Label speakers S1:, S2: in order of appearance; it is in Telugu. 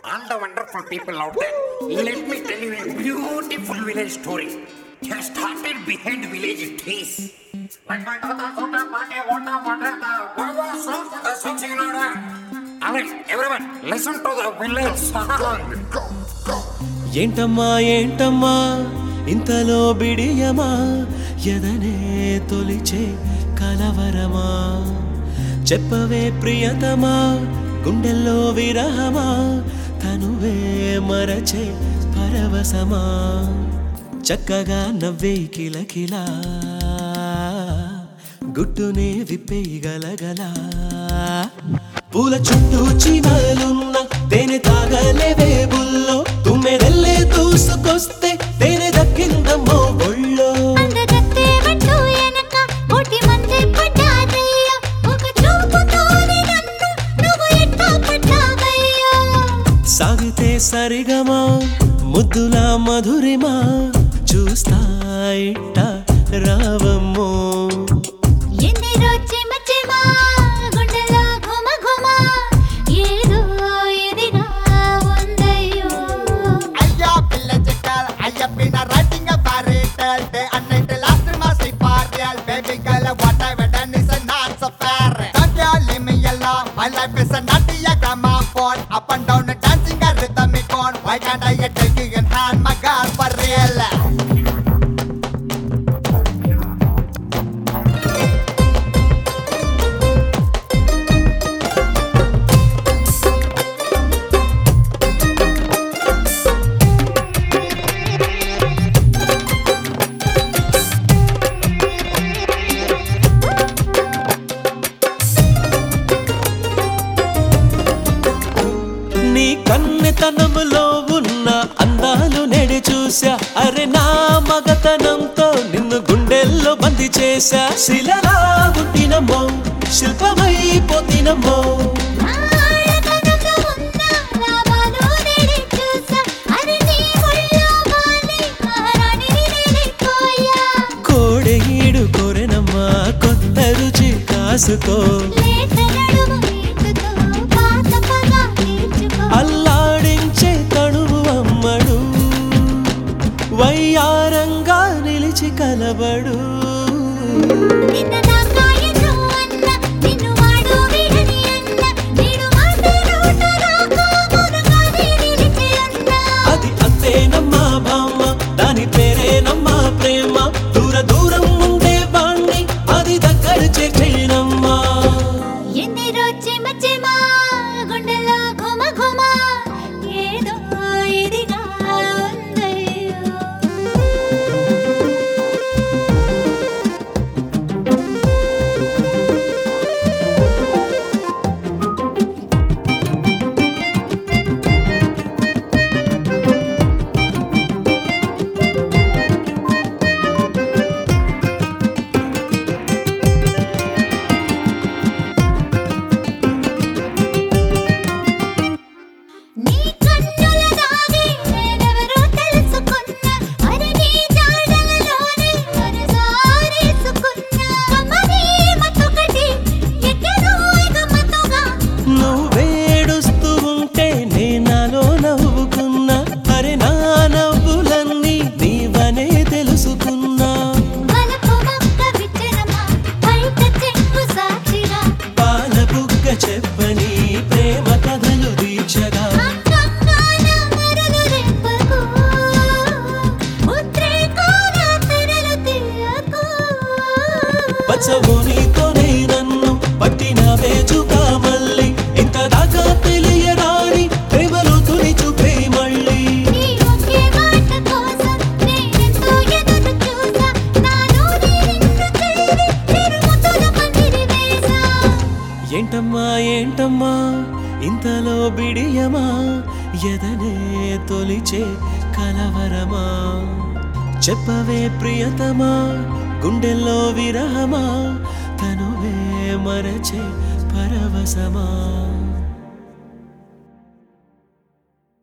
S1: all the wonderful people out there, let me tell you a beautiful village story. It started behind village trees. Alright, everyone, listen to the village song.
S2: ఏంటమ్మా ఏంటమ్మా ఇంతలో బిడియమా ఎదనే తొలిచే కలవరమా చెప్పవే ప్రియతమా గుండెల్లో విరహమా తనువే మరచే పరవశమా చక్కగా నవ్వే కిలకిలా గుట్టునే విప్పేయి గలగలా పూల చుట్టూ చీమలున్న తేనె తాగలేవే బుల్లో తుమ్మెదల్లే దూసుకొస్తే తేనె దక్కిందమ్మో ఒళ్ళో
S3: అందగత్తె వట్టు ఎనక కోటి మంది పడ్డాదయ్యో ఒక చూపుతోనే నన్ను నువ్వు ఎట్టా పడ్డావయ్యో
S2: సాగితే సరిగమా ముద్దుల మధురిమా చూస్తా ఇట్ట రావమ్మో
S3: ఎందిరో చిమ చిమ గుండెలో ఘుమ ఘుమ ఏదో ఎదిగా ఉందయ్యో
S4: ஐயா பிள்ளைச்சிட்டால் ஐயா பின்ன writing a fairy tale day and night last must be partial baby girl what I have done is not so fair don't you leave me alone my life is a naughty gramophone up and down dancing a rhythmic on why can't I take you in hand my girl for real
S2: నీ కన్నెతనములో ఉన్న అందాలు నెడి చూసా అరే నా మగతనంతో నిన్ను గుండెల్లో బంది చేశా శిలలా పుట్టినమ్మో శిల్పమైపోతినమ్మో
S3: ఆడతనంలో ఉన్న లాభాలు నేడి చూసా అరే నీ ఒళ్ళో వాలి మహారాణిని నేడిపోయా
S2: కోడెగీడు కోరెనమ్మా కొత్త రుచి కాసుకో
S3: లేత నడుము ఈటుతో పాత పగ తీర్చుకో
S2: అల్లాడించే తణువు అమ్మడు వయ్యారంగా నిలిచి కలబడు
S3: నిన్న దాకా ఎన్నో అన్న నిన్ను వాడు వీడని అన్న నేడు మాట నోట రాక మౌనంగానే నిలిచి అన్న
S2: అది అంతేనమ్మా బామ్మ దాని పేరేనమ్మా ప్రేమ దూర దూరం ఉండే బాణ్ణి అది దగ్గర చేనమ్మా
S3: ఎందిరో చిమ చిమ గుండెలో ఘుమ ఘుమ ఏదో ఇదిగా ఉందయ్యో నీ కన్నుల దాగి నేనెవరో తెలుసుకున్నా అరే నీ జాడలలోనే మనసారేసుకున్నా కమ్మని మత్తొకటి ఎక్కడో గమ్మత్తుగా
S2: నువ్వేడుస్తూ ఉంటే నేనాలో నవ్వుకున్నా అరే నా నవ్వులన్నీ నీవనే తెలుసుకున్నా
S3: వలపు మొక్క విచ్చరమా బయట చెక్కు సాక్షిగా
S2: పాల బుగ్గ చెప్పని ప్రేమ కథలు దీక్షగా
S3: అంకంగాన మరలు రెప్పకు ఉద్రేకాల తెరలు తీయకు
S2: పచ్చవు నీతోనే నన్ను పట్టిన వేచుగా మళ్ళీ ఇంత దాకా తెలియరాని ప్రేమలు తుని చూపే మళ్ళీ
S3: నీ ఒకే మాట కోసం నేనెంతో ఎదురు చూసా నాలో నిన్ను చేరి తిరుముతుల పందిరి వేసా
S2: ఏంటమ్మా ఏంటమ్మా ఇంతలో బిడియమా ఎదనే తొలిచే కలవరమా చెప్పవే ప్రియతమా గుండెల్లో విరహమా తనువే మరచే పరవశమా